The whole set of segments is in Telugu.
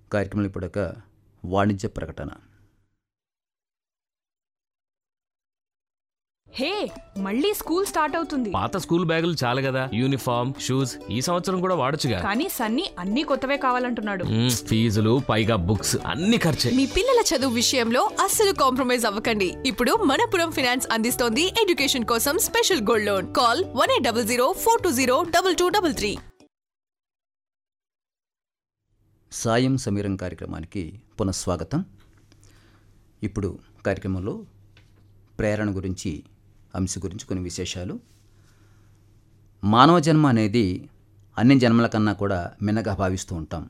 కార్యక్రమంలో ఇప్పుడు ఒక వాణిజ్య ప్రకటన హే మళ్ళీ స్కూల్ స్టార్ట్ అవుతుంది పాత స్కూల్ బ్యాగులు చాలు కదా యూనిఫామ్ షూస్ ఈ సంవత్సరం కూడా వాడొచ్చుగా కానీ సన్నీ అన్ని కొత్తవే కావాలంటున్నాడు మ్మ్, ఫీజులు పైగా బుక్స్ అన్ని ఖర్చే మీ పిల్లల చదువు విషయంలో అస్సలు కాంప్రమైజ్ అవ్వకండి ఇప్పుడు మనపురం ఫైనాన్స్ అందిస్తోంది ఎడ్యుకేషన్ కోసం special gold loan call one eight double zero four two zero double two double three సాయం సమీరం కార్యక్రమానికి పునఃస్వాగతం ఇప్పుడు కార్యక్రమంలో ప్రేరణ గురించి అంశం గురించి కొన్ని విశేషాలు మానవ జన్మ అనేది అన్ని జన్మల కన్నా కూడా మిన్నగా భావిస్తూ ఉంటాం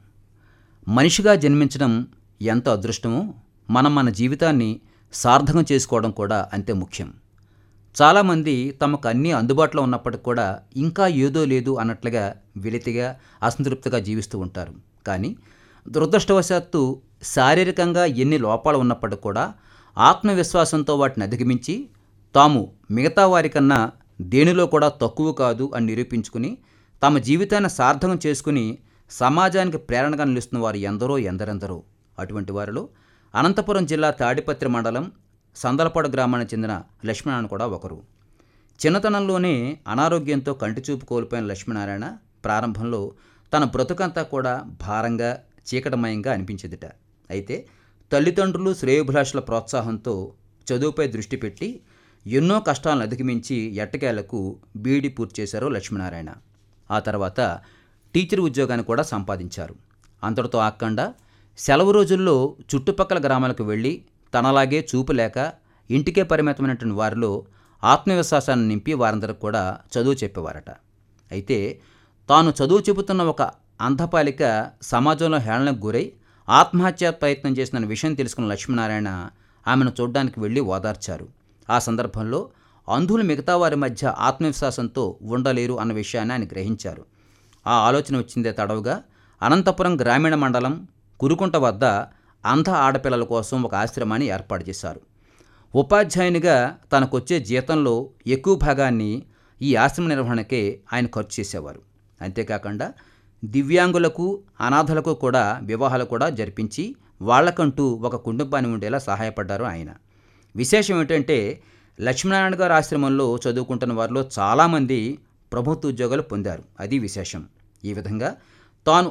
మనిషిగా జన్మించడం ఎంత అదృష్టమో మనం మన జీవితాన్ని సార్థకం చేసుకోవడం కూడా అంతే ముఖ్యం చాలామంది తమకు అన్నీ అందుబాటులో ఉన్నప్పటికి కూడా ఇంకా ఏదో లేదు అన్నట్లుగా వెలితిగా అసంతృప్తిగా జీవిస్తూ ఉంటారు కానీ దురదృష్టవశాత్తు శారీరకంగా ఎన్ని లోపాలు ఉన్నప్పటికి కూడా ఆత్మవిశ్వాసంతో వాటిని అధిగమించి తాము మిగతా వారికన్నా దేనిలో కూడా తక్కువ కాదు అని నిరూపించుకుని తమ జీవితాన్ని సార్థకం చేసుకుని సమాజానికి ప్రేరణగా నిలుస్తున్న వారు ఎందరో ఎందరెందరో అటువంటి వారిలో అనంతపురం జిల్లా తాడిపత్రి మండలం సందలపాడు గ్రామానికి చెందిన లక్ష్మీనారాయణ కూడా ఒకరు చిన్నతనంలోనే అనారోగ్యంతో కంటి చూపు కోల్పోయిన లక్ష్మీనారాయణ ప్రారంభంలో తన బ్రతుకంతా కూడా భారంగా చీకటమయంగా అనిపించేదిట అయితే తల్లిదండ్రులు శ్రేయోభిలాషుల ప్రోత్సాహంతో చదువుపై దృష్టి పెట్టి ఎన్నో కష్టాలను అధిగమించి ఎట్టకేలకు బీఈడీ పూర్తి చేశారు లక్ష్మీనారాయణ ఆ తర్వాత టీచర్ ఉద్యోగాన్ని కూడా సంపాదించారు అంతటితో ఆక్కండా సెలవు రోజుల్లో చుట్టుపక్కల గ్రామాలకు వెళ్ళి తనలాగే చూపు లేక ఇంటికే పరిమితమైనటువంటి వారిలో ఆత్మవిశ్వాసాన్ని నింపి వారందరికి కూడా చదువు చెప్పేవారట అయితే తాను చదువు చెబుతున్న ఒక అంధపాలిక సమాజంలో హేళనకు గురై ఆత్మహత్యా ప్రయత్నం చేసిన విషయం తెలుసుకున్న లక్ష్మీనారాయణ ఆమెను చూడ్డానికి వెళ్ళి ఓదార్చారు ఆ సందర్భంలో అంధులు మిగతా వారి మధ్య ఆత్మవిశ్వాసంతో ఉండలేరు అన్న విషయాన్ని ఆయన గ్రహించారు ఆ ఆలోచన వచ్చిందే తడవుగా అనంతపురం గ్రామీణ మండలం కురుకుంట వద్ద అంధ ఆడపిల్లల కోసం ఒక ఆశ్రమాన్ని ఏర్పాటు చేశారు ఉపాధ్యాయునిగా తనకొచ్చే జీతంలో ఎక్కువ భాగాన్ని ఈ ఆశ్రమ నిర్వహణకే ఆయన ఖర్చు చేసేవారు అంతేకాకుండా దివ్యాంగులకు అనాథలకు కూడా వివాహాలు కూడా జరిపించి వాళ్ళకంటూ ఒక కుటుంబాన్ని ఉండేలా సహాయపడ్డారు ఆయన విశేషం ఏంటంటే లక్ష్మీనారాయణ గారి ఆశ్రమంలో చదువుకుంటున్న వారిలో చాలామంది ప్రభుత్వ ఉద్యోగాలు పొందారు అది విశేషం ఈ విధంగా తాను